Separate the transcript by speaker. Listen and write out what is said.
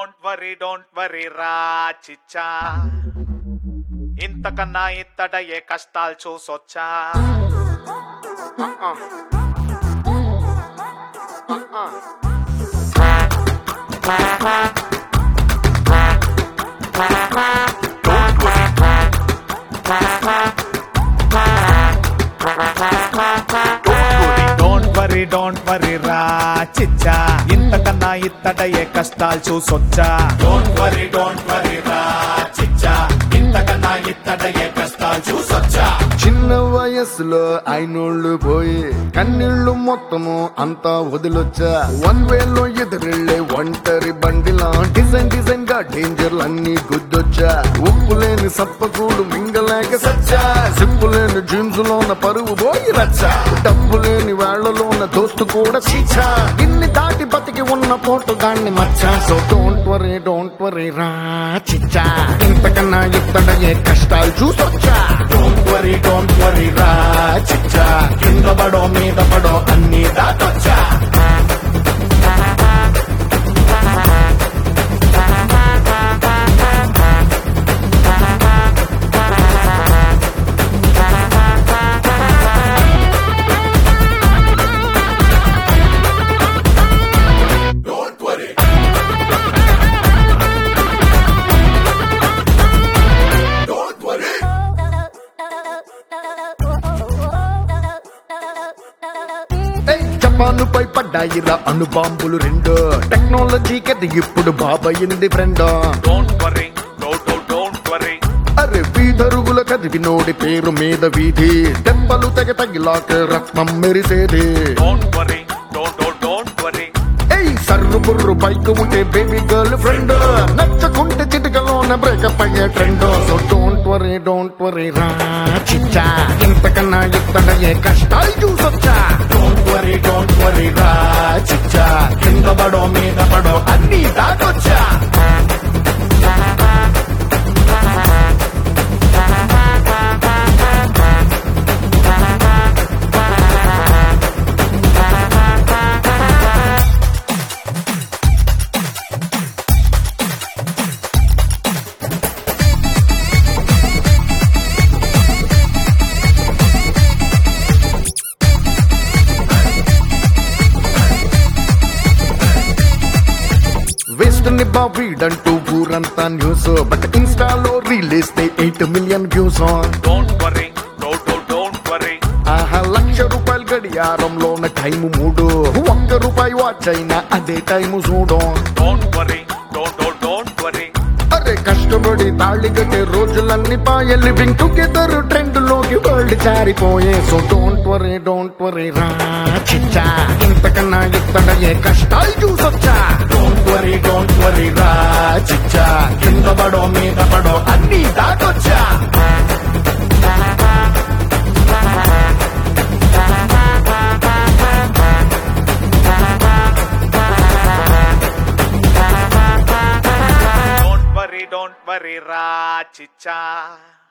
Speaker 1: don't worry don't worry రా చిచ్చా ఇంతకన్నా ఇత్తట ఏ కష్టాలు చూసొచ్చా డోంట్ వరీ డోంట్ వరీ రా చిచ్చా ఇంతకన్నా ఇత్తట ఏ కష్టాలు చూసొచ్చా డోంట్ వరీ డోంట్ వరీ రా చిచ్చా ఇంతకన్నా ఇత్తట ఏ కష్టాలు చూసొచ్చా
Speaker 2: చిన్న వయసులో అయినోళ్ళు పోయి కన్నీళ్లు మొత్తము అంతా వదిలొచ్చా వన్ వేలో ఎదురెళ్ళే ఒంటరి బండిలా డిజైన్ డిజైన్ గా డేంజర్లు అన్ని గుద్దొచ్చా ఉప్పు లేని సప్పకూడు మింగలేక సచ్చా సిప్పు లేని జీన్స్ లోన పరువు పోయి రచ్చా డబ్బు లేని వేళ్లలోన దోస్తు కూడా చీచా ఇన్ని దాటి బతికి ఉన్న పోటు దాన్ని మచ్చా so don't worry don't worry రా చిచ్చా ఇంతకన్నా ఇత్తడ ఏ కష్టాలు చూసొచ్చా డోంట్ వరీ డోంట్ వరీ రా చిచ్చా కింద పడో మీద పడో అన్ని దాటొచ్చా ఏయ్, జపాను పై పడ్డాయిరా అణు బాంబులు రెండు టెక్నాలజీకి అది ఇప్పుడు బాబయింది friend
Speaker 1: don't worry don't don't worry
Speaker 2: అరే వీధరుగుల కదివి నోడి పేరు మీద వీధి దెబ్బలు తెగ తగిలాక రత్నం మెరిసేది
Speaker 1: don't worry don't don't worry
Speaker 2: ఏయ్ సర్రు బుర్రు బైక్ ఉంటే బేబీ గర్ల్ ఫ్రెండ్ నచ్చకుంటే చిటికలోన బ్రేకప్ అయ్యే trend so don't worry don't worry రా చిచ్చా ఇంతకన్నా ఇత్తడ ఏ కష్టాలు చూసొచ్చా డోంట్ వరీ డోంట్ వరీ రా చిచ్చా కింద పడో మీద పడో అన్ని దాటొచ్చా వేస్ట్ ని బాబీడంటూ ఊరంతా న్యూస్ బట్ ఇన్స్టాలో release eight million views
Speaker 1: don't worry don't don't worry
Speaker 2: ఆహా లక్ష రూపాయలు గడియారంలోన టైం మూడు ఒక్క రూపాయి వాచ్ అయినా అదే టైం చూడు
Speaker 1: don't worry don't don't worry
Speaker 2: అరే కష్టపడి తాళి కట్టే రోజులన్నీ పాయ లివింగ్ టుగెదర్ ట్రెండ్ లోకి వరల్డ్ జారిపోయే so don't worry don't worry రా చిచ్చా ఇంతకన్నా ఇత్తడ ఏ కష్టాలు చూసొచ్చా డోంట్ వరీ డోంట్ వరీ రా చిచ్చా కింద పడో మీద పడో అన్ని దాటొచ్చా
Speaker 1: డోంట్ వరీ డోంట్ వరీ రా చిచ్చా